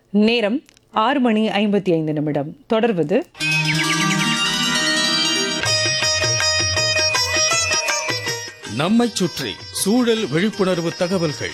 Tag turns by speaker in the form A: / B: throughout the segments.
A: நேரம் ஆறு மணி ஐம்பத்தி ஐந்து நிமிடம் தொடர்வது
B: நம்மைச் சுற்றி சூழல் விழிப்புணர்வு தகவல்கள்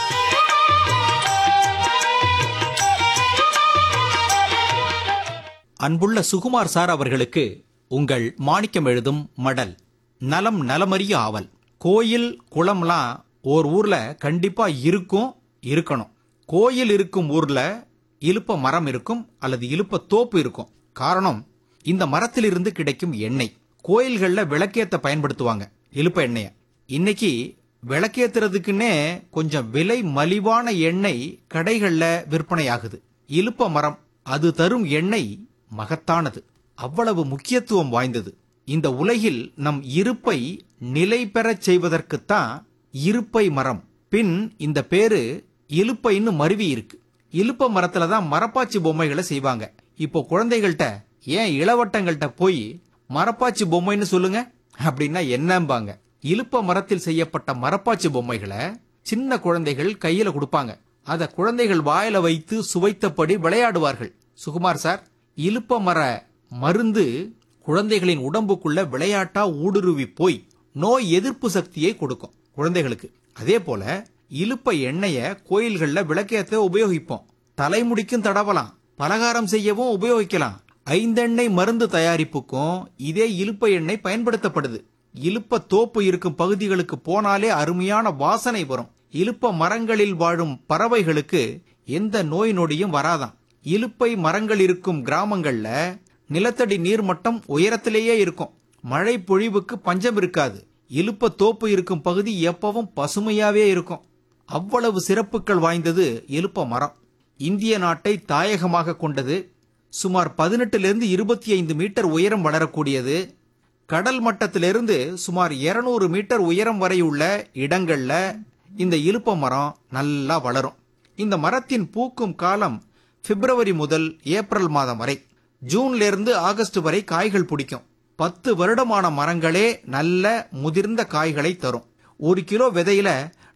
C: அன்புள்ள சுகுமார் சார் அவர்களுக்கு உங்கள் மாணிக்கம் எழுதும் மடல் நலம் நலமறிய ஆவல் கோயில் குளம்லாம் ஓர் ஊர்ல கண்டிப்பா இருக்கும் இருக்கணும் கோயில் இருக்கும் ஊர்ல இலுப்ப மரம் இருக்கும் அல்லது இலுப்ப தோப்பு இருக்கும் காரணம் இந்த மரத்திலிருந்து கிடைக்கும் எண்ணெய் கோயில்கள்ல விளக்கேத்த பயன்படுத்துவாங்க இலுப்ப எண்ணெய இன்னைக்கு விளக்கேத்துறதுக்குன்னே கொஞ்சம் விலை மலிவான எண்ணெய் கடைகள்ல விற்பனையாகுது இலுப்ப மரம் அது தரும் எண்ணெய் மகத்தானது அவ்வளவு முக்கியத்துவம் வாய்ந்தது இந்த உலகில் நம் இருப்பை நிலை பெறச் செய்வதற்குத்தான் இருப்பை மரம் பின் இந்த பேரு இலுப்பைன்னு மருவி இருக்கு இலுப்ப மரத்துல தான் மரப்பாச்சி பொம்மைகளை செய்வாங்க இப்போ குழந்தைகள்கிட்ட ஏன் இளவட்டங்கள்ட்ட போய் மரப்பாச்சி பொம்மைன்னு சொல்லுங்க அப்படின்னா என்னம்பாங்க இலுப்ப மரத்தில் செய்யப்பட்ட மரப்பாச்சி பொம்மைகளை சின்ன குழந்தைகள் கையில கொடுப்பாங்க அத குழந்தைகள் வாயில வைத்து சுவைத்தபடி விளையாடுவார்கள் சுகுமார் சார் இலுப்ப மர மருந்து குழந்தைகளின் உடம்புக்குள்ள விளையாட்டா ஊடுருவி போய் நோய் எதிர்ப்பு சக்தியை கொடுக்கும் குழந்தைகளுக்கு அதே போல இலுப்ப எண்ணெய கோயில்கள்ல விளக்கேத்த உபயோகிப்போம் தலைமுடிக்கும் தடவலாம் பலகாரம் செய்யவும் உபயோகிக்கலாம் ஐந்தெண்ணெய் மருந்து தயாரிப்புக்கும் இதே இலுப்ப எண்ணெய் பயன்படுத்தப்படுது இலுப்ப தோப்பு இருக்கும் பகுதிகளுக்கு போனாலே அருமையான வாசனை வரும் இலுப்ப மரங்களில் வாழும் பறவைகளுக்கு எந்த நோய் நொடியும் வராதாம் இலுப்பை மரங்கள் இருக்கும் கிராமங்கள்ல நிலத்தடி நீர்மட்டம் உயரத்திலேயே இருக்கும் மழை பொழிவுக்கு பஞ்சம் இருக்காது இலுப்ப தோப்பு இருக்கும் பகுதி எப்பவும் பசுமையாவே இருக்கும் அவ்வளவு சிறப்புகள் வாய்ந்தது இலுப்ப மரம் இந்திய நாட்டை தாயகமாக கொண்டது சுமார் பதினெட்டிலிருந்து இருபத்தி ஐந்து மீட்டர் உயரம் வளரக்கூடியது கடல் மட்டத்திலிருந்து சுமார் 200 மீட்டர் உயரம் வரை உள்ள இடங்கள்ல இந்த இலுப்ப மரம் நல்லா வளரும் இந்த மரத்தின் பூக்கும் காலம் பிப்ரவரி முதல் ஏப்ரல் மாதம் வரை ஜூன்ல இருந்து ஆகஸ்ட் வரை காய்கள் பிடிக்கும் பத்து வருடமான மரங்களே நல்ல முதிர்ந்த காய்களை தரும் ஒரு கிலோ விதையில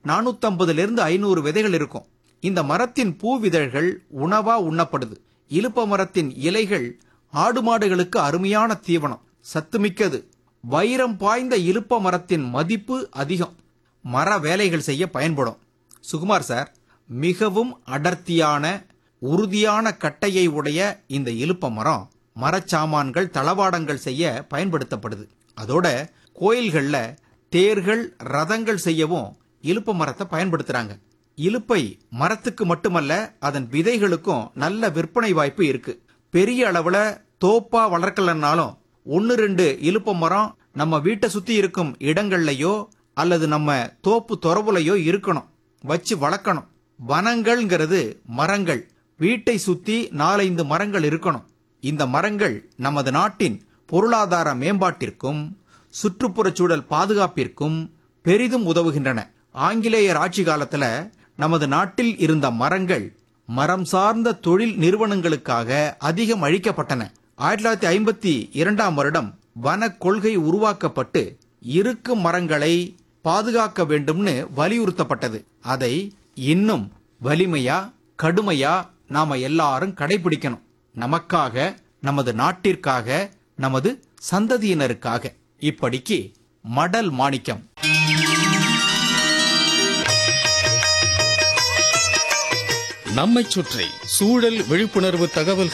C: 450 இருந்து ஐநூறு விதைகள் இருக்கும் இந்த மரத்தின் பூவிதழ்கள் உணவா உண்ணப்படுது இலுப்ப மரத்தின் இலைகள் ஆடு மாடுகளுக்கு அருமையான தீவனம் சத்துமிக்கது வைரம் பாய்ந்த இலுப்ப மரத்தின் மதிப்பு அதிகம் மர வேலைகள் செய்ய பயன்படும் சுகுமார் சார் மிகவும் அடர்த்தியான உறுதியான கட்டையை உடைய இந்த இலுப்ப மரம் மரச்சாமான்கள் தளவாடங்கள் செய்ய பயன்படுத்தப்படுது அதோட கோயில்கள்ல தேர்கள் ரதங்கள் செய்யவும் இலுப்ப மரத்தை பயன்படுத்துறாங்க இலுப்பை மரத்துக்கு மட்டுமல்ல அதன் விதைகளுக்கும் நல்ல விற்பனை வாய்ப்பு இருக்கு பெரிய அளவுல தோப்பா வளர்க்கலன்னாலும் ஒன்னு ரெண்டு இலுப்ப மரம் நம்ம வீட்டை சுத்தி இருக்கும் இடங்கள்லயோ அல்லது நம்ம தோப்பு துறவுலையோ இருக்கணும் வச்சு வளர்க்கணும் வனங்கள்ங்கிறது மரங்கள் வீட்டை சுத்தி நாலைந்து மரங்கள் இருக்கணும் இந்த மரங்கள் நமது நாட்டின் பொருளாதார மேம்பாட்டிற்கும் சுற்றுப்புறச் சூழல் பாதுகாப்பிற்கும் பெரிதும் உதவுகின்றன ஆங்கிலேயர் ஆட்சி காலத்துல நமது நாட்டில் இருந்த மரங்கள் மரம் சார்ந்த தொழில் நிறுவனங்களுக்காக அதிகம் அழிக்கப்பட்டன ஆயிரத்தி தொள்ளாயிரத்தி ஐம்பத்தி இரண்டாம் வருடம் வன கொள்கை உருவாக்கப்பட்டு இருக்கும் மரங்களை பாதுகாக்க வேண்டும்னு வலியுறுத்தப்பட்டது அதை இன்னும் வலிமையா கடுமையா நாம எல்லாரும் கடைபிடிக்கணும் நமக்காக நமது நாட்டிற்காக நமது சந்ததியினருக்காக இப்படிக்கு மடல் மாணிக்கம்
B: நம்மைச் சுற்றி சூழல் விழிப்புணர்வு தகவல்கள்